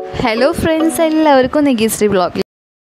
hello friends എല്ലാവർക്കും നിഗിശ്രീ ബ്ലോഗിൽ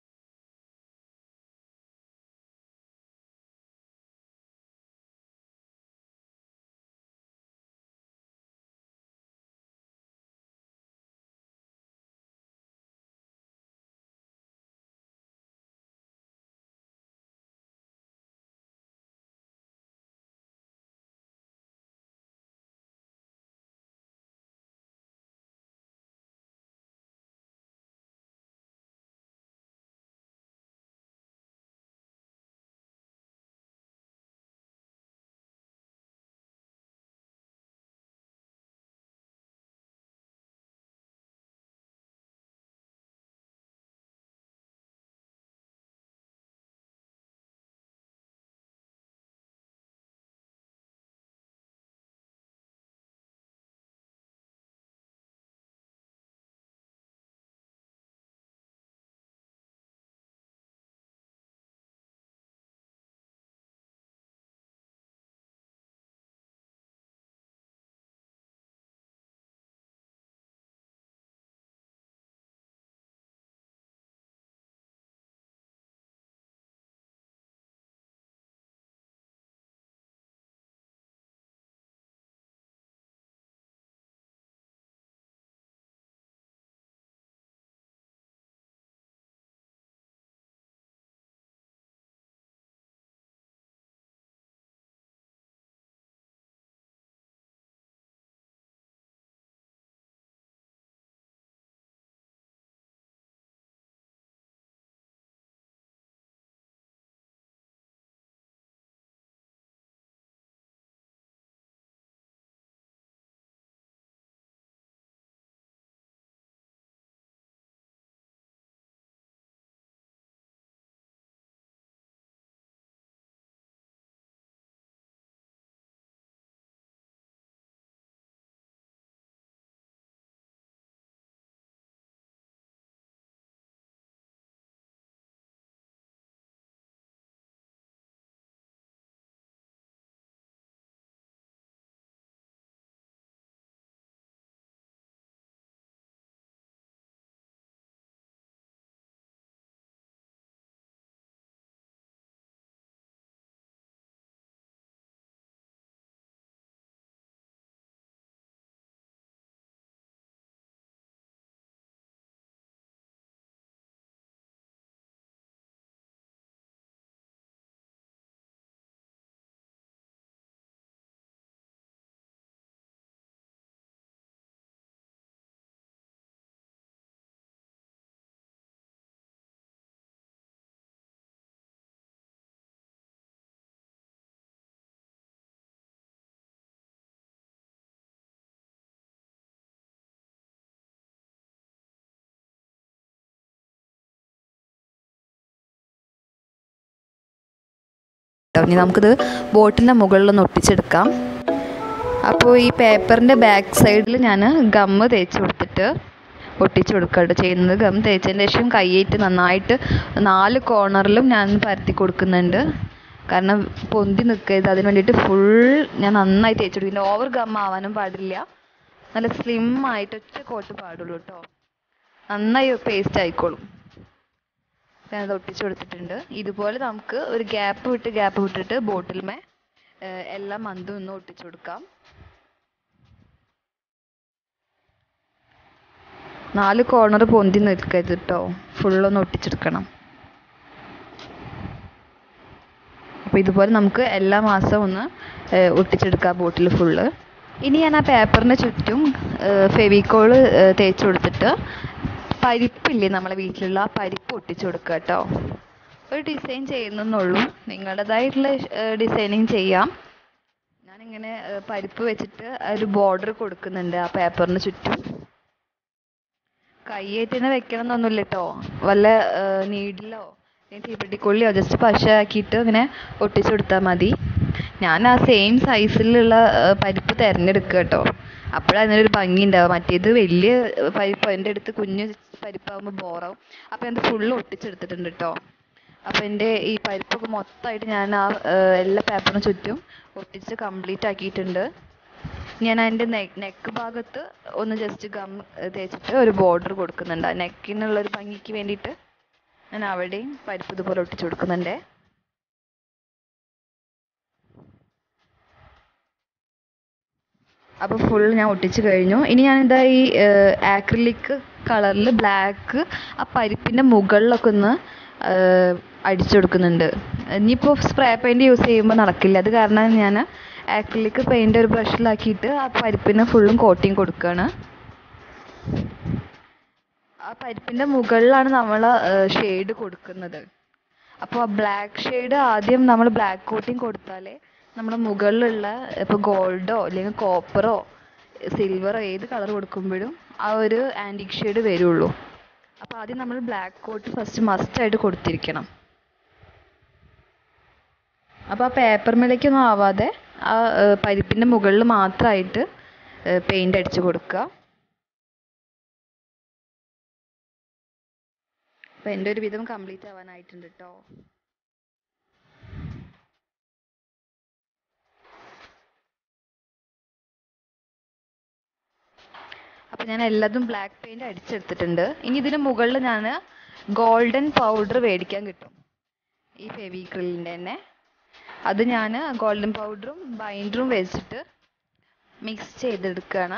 ഇനി നമുക്കിത് ബോട്ടിൻ്റെ മുകളിലൊന്ന് ഒട്ടിച്ചെടുക്കാം അപ്പോൾ ഈ പേപ്പറിൻ്റെ ബാക്ക് സൈഡിൽ ഞാൻ ഗമ്മ് തേച്ച് കൊടുത്തിട്ട് ഒട്ടിച്ച് കൊടുക്കുകയാണ് ചെയ്യുന്നത് ഗം തേച്ചതിന് ശേഷം കൈയിട്ട് നന്നായിട്ട് നാല് കോർണറിലും ഞാൻ പരത്തി കൊടുക്കുന്നുണ്ട് കാരണം പൊന്തി നിൽക്കരുത് അതിന് വേണ്ടിയിട്ട് ഫുൾ ഞാൻ നന്നായി തേച്ച് കൊടുക്കും ഓവർ ഗം ആവാനും പാടില്ല നല്ല സ്ലിം ആയിട്ട് ഒറ്റ കോട്ട് പാടുള്ളൂ കേട്ടോ നന്നായി പേസ്റ്റ് ആയിക്കോളും ഞാനത് ഒട്ടിച്ച് കൊടുത്തിട്ടുണ്ട് ഇതുപോലെ നമുക്ക് ഒരു ഗ്യാപ്പ് വിട്ട് ഗ്യാപ്പ് വിട്ടിട്ട് ബോട്ടിൽമേ എല്ലാ മന്തും ഒന്ന് ഒട്ടിച്ചു കൊടുക്കാം നാല് കോർണർ പൊന്തി നിൽക്കരുത് കേട്ടോ ഫുള്ളൊന്ന് ഒട്ടിച്ചെടുക്കണം അപ്പോൾ ഇതുപോലെ നമുക്ക് എല്ലാ മാസവും ഒന്ന് ഒട്ടിച്ചെടുക്കാം ബോട്ടിൽ ഫുള്ള് ഇനി ഞാൻ ആ പേപ്പറിന് ചുറ്റും ഫെവിക്കോള് തേച്ച് കൊടുത്തിട്ട് പരിപ്പില്ലേ നമ്മളെ വീട്ടിലുള്ള ആ പരിപ്പ് ഒട്ടിച്ചു കൊടുക്കുക കേട്ടോ ഒരു ഡിസൈൻ ചെയ്യുന്നെന്നുള്ളൂ നിങ്ങളുടേതായിട്ടുള്ള ഡിസൈനിങ് ചെയ്യാം ഞാനിങ്ങനെ പരിപ്പ് വെച്ചിട്ട് ഒരു ബോർഡർ കൊടുക്കുന്നുണ്ട് ആ പേപ്പറിന് ചുറ്റും കൈയായിട്ട് തന്നെ വെക്കണം എന്നൊന്നുമില്ല കേട്ടോ വല്ല നീഡിലോ തീപ്പെട്ടിക്കൊള്ളിയോ ജസ്റ്റ് പശ ആക്കിയിട്ട് ഇങ്ങനെ ഒട്ടിച്ചു കൊടുത്താൽ മതി ഞാൻ ആ സെയിം സൈസിലുള്ള പരിപ്പ് തിരഞ്ഞെടുക്കുക കേട്ടോ അപ്പോഴാണ് അതിനൊരു ഭംഗി ഉണ്ടാവുക മറ്റേത് വലിയ പരിപ്പ് എൻ്റെ അടുത്ത് കുഞ്ഞ് പരിപ്പാകുമ്പോൾ ബോറാവും അപ്പോൾ ഞാൻ ഫുള്ള് ഒട്ടിച്ചെടുത്തിട്ടുണ്ട് കേട്ടോ അപ്പോൾ എൻ്റെ ഈ പരിപ്പൊക്കെ മൊത്തമായിട്ട് ഞാൻ ആ എല്ലാ പേപ്പറിന് ചുറ്റും ഒട്ടിച്ച് കംപ്ലീറ്റ് ആക്കിയിട്ടുണ്ട് ഞാൻ അതിൻ്റെ നെക്ക് നെക്ക് ഭാഗത്ത് ഒന്ന് ജസ്റ്റ് ഗം തേച്ചിട്ട് ഒരു ബോർഡർ കൊടുക്കുന്നുണ്ട് ആ നെക്കിനുള്ള ഒരു ഭംഗിക്ക് വേണ്ടിയിട്ട് ഞാൻ അവിടെയും പരിപ്പ് ഇതുപോലെ ഒട്ടിച്ചു കൊടുക്കുന്നുണ്ട് അപ്പോൾ ഫുൾ ഞാൻ ഒട്ടിച്ച് കഴിഞ്ഞു ഇനി ഞാനിതാ ഈ ആക്രിലിക് കളറിൽ ബ്ലാക്ക് ആ പരിപ്പിൻ്റെ മുകളിലൊക്കെ ഒന്ന് അടിച്ചു കൊടുക്കുന്നുണ്ട് ഇനിയിപ്പോൾ സ്പ്രേ പെയിൻറ് യൂസ് ചെയ്യുമ്പോൾ നടക്കില്ല അത് കാരണം ഞാൻ ആക്രിലിക് പെയിൻറ് ഒരു ബ്രഷിലാക്കിയിട്ട് ആ പരിപ്പിന് ഫുള്ളും കോട്ടിങ് കൊടുക്കുകയാണ് ആ പരിപ്പിൻ്റെ മുകളിലാണ് നമ്മൾ ഷെയ്ഡ് കൊടുക്കുന്നത് അപ്പോൾ ആ ബ്ലാക്ക് ഷെയ്ഡ് ആദ്യം നമ്മൾ ബ്ലാക്ക് കോട്ടിങ് കൊടുത്താലേ നമ്മുടെ മുകളിലുള്ള ഇപ്പോൾ ഗോൾഡോ അല്ലെങ്കിൽ കോപ്പറോ സിൽവറോ ഏത് കളർ കൊടുക്കുമ്പോഴും ആ ഒരു ആൻറ്റിക് ഷെയ്ഡ് വരുള്ളൂ അപ്പോൾ ആദ്യം നമ്മൾ ബ്ലാക്ക് കോട്ട് ഫസ്റ്റ് മസ്റ്റായിട്ട് കൊടുത്തിരിക്കണം അപ്പോൾ ആ പേപ്പർ മേലേക്കൊന്നും ആവാതെ ആ പരിപ്പിൻ്റെ മുകളിൽ മാത്രമായിട്ട് പെയിൻ്റ് അടിച്ച് കൊടുക്കുക അപ്പോൾ എൻ്റെ ഒരു വിധം കംപ്ലീറ്റ് ആവാനായിട്ടുണ്ട് കേട്ടോ അപ്പോൾ ഞാൻ എല്ലാതും ബ്ലാക്ക് പെയിൻറ് അടിച്ചെടുത്തിട്ടുണ്ട് ഇനി ഇതിന് മുകളിൽ ഞാൻ ഗോൾഡൻ പൗഡർ മേടിക്കാൻ കിട്ടും ഈ ഫെവിക്രിലിൻ്റെ തന്നെ അത് ഞാൻ ഗോൾഡൻ പൗഡറും ബൈൻഡറും വെച്ചിട്ട് മിക്സ് ചെയ്തെടുക്കുകയാണ്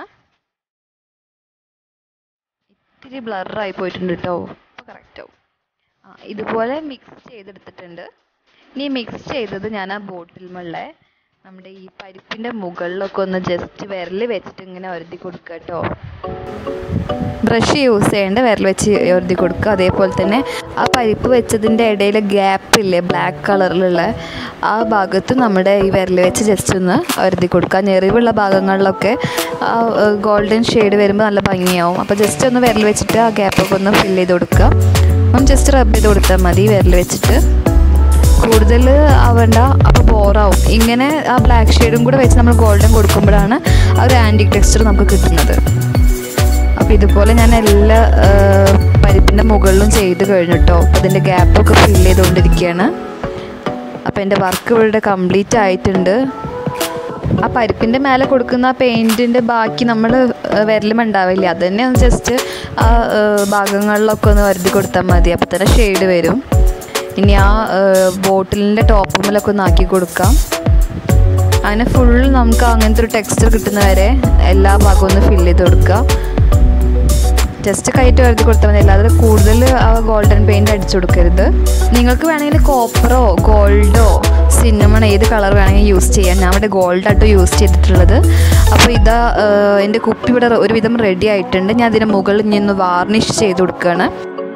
ഇത്തിരി ബ്ലറായി പോയിട്ടുണ്ട് കേട്ടോ ഇപ്പോൾ കറക്റ്റ് ആവും ആ ഇതുപോലെ മിക്സ് ചെയ്തെടുത്തിട്ടുണ്ട് ഇനി മിക്സ് ചെയ്തത് ഞാൻ ആ ബോട്ടിൽമുള്ള നമ്മുടെ ഈ പരിപ്പിൻ്റെ മുകളിലൊക്കെ ഒന്ന് ജസ്റ്റ് വിരൽ വെച്ചിട്ട് ഇങ്ങനെ ഒരുതി കൊടുക്കുക കേട്ടോ ബ്രഷ് യൂസ് ചെയ്യേണ്ട വിരൽ വെച്ച് ഒരുതി കൊടുക്കുക അതേപോലെ തന്നെ ആ പരിപ്പ് വെച്ചതിൻ്റെ ഇടയിൽ ഗ്യാപ്പ് ഇല്ലേ ബ്ലാക്ക് കളറിലുള്ള ആ ഭാഗത്ത് നമ്മുടെ ഈ വിരൽ വെച്ച് ജസ്റ്റ് ഒന്ന് ഒരുതി കൊടുക്കുക ഞെറിവുള്ള ഭാഗങ്ങളിലൊക്കെ ആ ഗോൾഡൻ ഷെയ്ഡ് വരുമ്പോൾ നല്ല ഭംഗിയാവും അപ്പോൾ ജസ്റ്റ് ഒന്ന് വിരൽ വെച്ചിട്ട് ആ ഗ്യാപ്പൊക്കെ ഒന്ന് ഫില്ല് ചെയ്ത് കൊടുക്കുക ഒന്ന് ജസ്റ്റ് റബ്ബ് ചെയ്ത് കൊടുത്താൽ മതി വിരൽ വെച്ചിട്ട് കൂടുതൽ ആവണ്ട അപ്പോൾ ബോറാവും ഇങ്ങനെ ആ ബ്ലാക്ക് ഷെയ്ഡും കൂടെ വെച്ച് നമ്മൾ ഗോൾഡൻ കൊടുക്കുമ്പോഴാണ് ആ ഒരു ആൻറ്റിക് ടെക്സ്ചർ നമുക്ക് കിട്ടുന്നത് അപ്പോൾ ഇതുപോലെ ഞാൻ എല്ലാ പരിപ്പിൻ്റെ മുകളിലും ചെയ്ത് കഴിഞ്ഞു കേട്ടോ അപ്പോൾ അതിൻ്റെ ഗ്യാപ്പൊക്കെ ഫില്ല് ചെയ്തുകൊണ്ടിരിക്കുകയാണ് അപ്പോൾ എൻ്റെ വർക്ക് ഇവിടെ കംപ്ലീറ്റ് ആയിട്ടുണ്ട് ആ പരിപ്പിൻ്റെ മേലെ കൊടുക്കുന്ന ആ പെയിൻറ്റിൻ്റെ ബാക്കി നമ്മൾ വിരലുമുണ്ടാവില്ല അത് തന്നെ ഒന്ന് ജസ്റ്റ് ആ ഭാഗങ്ങളിലൊക്കെ ഒന്ന് വരുതി കൊടുത്താൽ മതി അപ്പോൾ തന്നെ ഷെയ്ഡ് വരും ഇനി ആ ബോട്ടിലിൻ്റെ ടോപ്പുമ്മലൊക്കെ ഒന്ന് ആക്കി കൊടുക്കാം അങ്ങനെ ഫുൾ നമുക്ക് അങ്ങനത്തെ ഒരു ടെക്സ്ചർ കിട്ടുന്നവരെ എല്ലാ ഭാഗവും ഒന്ന് ഫില്ല് ചെയ്ത് കൊടുക്കുക ജസ്റ്റ് കൈറ്റ് വരുത്തി കൊടുത്താൽ മതി അല്ലാതെ കൂടുതൽ ആ ഗോൾഡൻ പെയിൻറ് അടിച്ചു കൊടുക്കരുത് നിങ്ങൾക്ക് വേണമെങ്കിൽ കോപ്പറോ ഗോൾഡോ സിന്നമൺ ഏത് കളർ വേണമെങ്കിൽ യൂസ് ചെയ്യാം ഞാൻ ഇവിടെ ഗോൾഡ് ആട്ടോ യൂസ് ചെയ്തിട്ടുള്ളത് അപ്പോൾ ഇതാ എൻ്റെ കുപ്പി ഇവിടെ ഒരുവിധം റെഡി ആയിട്ടുണ്ട് ഞാൻ അതിന് മുകളിൽ നിന്ന് വാർണിഷ് ചെയ്ത് കൊടുക്കുകയാണ്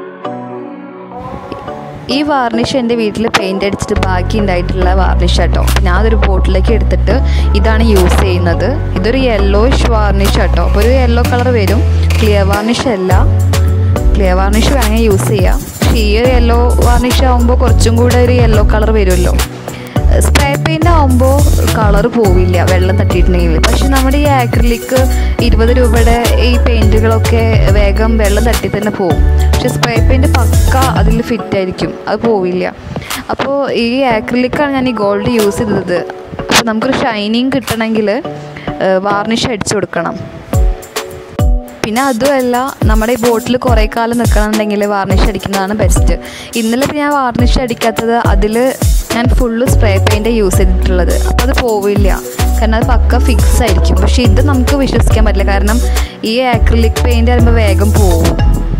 ഈ വാർണിഷ് എൻ്റെ വീട്ടിൽ പെയിൻ്റ് അടിച്ചിട്ട് ബാക്കി ഉണ്ടായിട്ടുള്ള വാർണിഷ് കേട്ടോ ഞാൻ അതൊരു ബോട്ടിലേക്ക് എടുത്തിട്ട് ഇതാണ് യൂസ് ചെയ്യുന്നത് ഇതൊരു യെല്ലോയിഷ് വാർണിഷ് കേട്ടോ അപ്പോൾ ഒരു യെല്ലോ കളർ വരും ക്ലിയർ വാർണിഷ് അല്ല ക്ലിയർ വാർണിഷ് വേണമെങ്കിൽ യൂസ് ചെയ്യാം പക്ഷേ ഈ ഒരു യെല്ലോ വാർണിഷ് ആകുമ്പോൾ കുറച്ചും കൂടെ ഒരു യെല്ലോ കളർ വരുമല്ലോ സ്പ്രേ പെയിൻ്റ് ആകുമ്പോൾ കളർ പോവില്ല വെള്ളം തട്ടിയിട്ടുണ്ടെങ്കിൽ പക്ഷെ നമ്മുടെ ഈ ആക്രിലിക് ഇരുപത് രൂപയുടെ ഈ പെയിൻറ്റുകളൊക്കെ വേഗം വെള്ളം തട്ടി തന്നെ പോകും പക്ഷെ സ്പ്രേ പെയിൻറ്റ് പക്ക അതിൽ ഫിറ്റ് ആയിരിക്കും അത് പോവില്ല അപ്പോൾ ഈ ആക്രിലിക്കാണ് ഞാൻ ഈ ഗോൾഡ് യൂസ് ചെയ്തത് അപ്പോൾ നമുക്കൊരു ഷൈനിങ് കിട്ടണമെങ്കിൽ വാർണിഷ് അടിച്ചു കൊടുക്കണം പിന്നെ അതുമല്ല നമ്മുടെ ഈ ബോട്ടിൽ കുറേ കാലം നിൽക്കണമെന്നുണ്ടെങ്കിൽ വാർണിഷ് അടിക്കുന്നതാണ് ബെസ്റ്റ് ഇന്നലെ ഇപ്പോൾ ഞാൻ വാർണിഷ് അടിക്കാത്തത് അതിൽ ഞാൻ ഫുള്ള് സ്പ്രേ പെയിൻ്റ് യൂസ് ചെയ്തിട്ടുള്ളത് അപ്പോൾ അത് പോവില്ല കാരണം അത് പക്ക ഫിക്സ് ആയിരിക്കും പക്ഷേ ഇത് നമുക്ക് വിശ്വസിക്കാൻ പറ്റില്ല കാരണം ഈ ആക്രിലിക് പെയിൻറ് പറയുമ്പോൾ വേഗം പോവും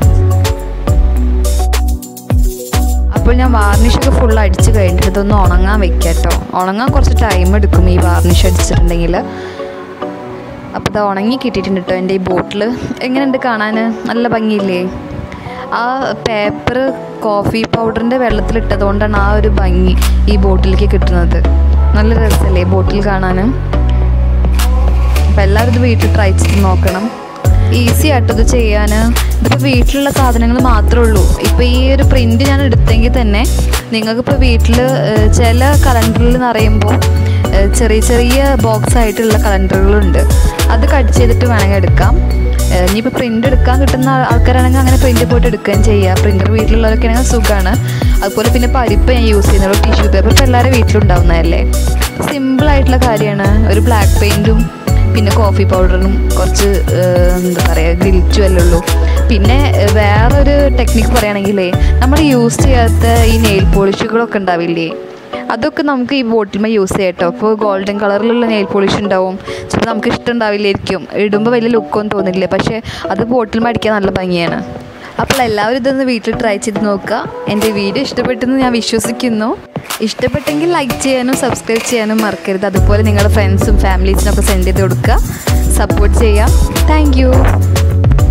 അപ്പോൾ ഞാൻ വാർണിഷൊക്കെ ഫുൾ അടിച്ച് കഴിഞ്ഞിട്ട് ഇതൊന്ന് ഉണങ്ങാൻ വെക്കാം കേട്ടോ ഉണങ്ങാൻ കുറച്ച് ടൈം എടുക്കും ഈ വാർണിഷ് അടിച്ചിട്ടുണ്ടെങ്കിൽ അപ്പോൾ ഇത് ഉണങ്ങി കിട്ടിയിട്ടുണ്ട് കേട്ടോ എൻ്റെ ഈ ബോട്ടിൽ എങ്ങനെയുണ്ട് കാണാൻ നല്ല ഭംഗിയില്ലേ ആ പേപ്പർ കോഫി പൗഡറിൻ്റെ വെള്ളത്തിലിട്ടത് കൊണ്ടാണ് ആ ഒരു ഭംഗി ഈ ബോട്ടിലേക്ക് കിട്ടുന്നത് നല്ല രസമല്ലേ ബോട്ടിൽ കാണാൻ അപ്പോൾ എല്ലാവരും ഇത് വീട്ടിൽ ട്രൈ ചെയ്ത് നോക്കണം ഈസി ആട്ടോ ഇത് ചെയ്യാൻ ഇതിപ്പോൾ വീട്ടിലുള്ള സാധനങ്ങൾ മാത്രമേ ഉള്ളൂ ഇപ്പോൾ ഈ ഒരു പ്രിൻ്റ് ഞാൻ എടുത്തെങ്കിൽ തന്നെ നിങ്ങൾക്കിപ്പോൾ വീട്ടിൽ ചില കലണ്ടറിൽ എന്ന് പറയുമ്പോൾ ചെറിയ ചെറിയ ബോക്സ് ആയിട്ടുള്ള കലണ്ടറുകളുണ്ട് അത് കട്ട് ചെയ്തിട്ട് വേണമെങ്കിൽ എടുക്കാം ഇനിയിപ്പോൾ പ്രിൻ്റ് എടുക്കാൻ കിട്ടുന്ന ആൾക്കാരാണെങ്കിൽ അങ്ങനെ പ്രിൻ്റ് പോയിട്ട് എടുക്കുകയും ചെയ്യുക പ്രിൻ്റർ വീട്ടിലുള്ളവരൊക്കെ ആണെങ്കിൽ സുഖമാണ് അതുപോലെ പിന്നെ പരിപ്പ് ഞാൻ യൂസ് ചെയ്യുന്നുള്ളൂ ടിഷ്യൂ പേപ്പർ ഇപ്പോൾ എല്ലാവരും വീട്ടിലുണ്ടാവുന്നതല്ലേ സിമ്പിളായിട്ടുള്ള കാര്യമാണ് ഒരു ബ്ലാക്ക് പെയിൻറ്റും പിന്നെ കോഫി പൗഡറിനും കുറച്ച് ഏഹ്, എന്താ പറയുക ഗ്ലിച്ചും അല്ലേ ഉള്ളൂ പിന്നെ ഏഹ്, വേറൊരു ടെക്നിക്ക് പറയുകയാണെങ്കിലേ നമ്മൾ യൂസ് ചെയ്യാത്ത ഈ നെയിൽ പോളിഷുകളൊക്കെ ഉണ്ടാവില്ലേ അതൊക്കെ നമുക്ക് ഈ ബോട്ടിൽമേ യൂസ് ചെയ്യാം കേട്ടോ അപ്പോൾ ഗോൾഡൻ കളറിലുള്ള നെയിൽ പോളിഷ് ഉണ്ടാവും ചിലപ്പോൾ നമുക്ക് ഇഷ്ടം ഉണ്ടാവില്ലായിരിക്കും ഇടുമ്പോൾ വലിയ ലുക്കൊന്നും തോന്നില്ല പക്ഷേ അത് ബോട്ടിൽമേ അടിക്കാൻ നല്ല ഭംഗിയാണ് അപ്പോൾ എല്ലാവരും ഇതൊന്ന് വീട്ടിൽ ട്രൈ ചെയ്ത് നോക്കുക എൻ്റെ വീഡിയോ ഇഷ്ടപ്പെട്ടെന്ന് ഞാൻ വിശ്വസിക്കുന്നു ഇഷ്ടപ്പെട്ടെങ്കിൽ ലൈക്ക് ചെയ്യാനും സബ്സ്ക്രൈബ് ചെയ്യാനും മറക്കരുത് അതുപോലെ നിങ്ങളുടെ ഫ്രണ്ട്സും ഫാമിലീസിനൊക്കെ സെൻഡ് ചെയ്ത് കൊടുക്കുക സപ്പോർട്ട് ചെയ്യാം താങ്ക്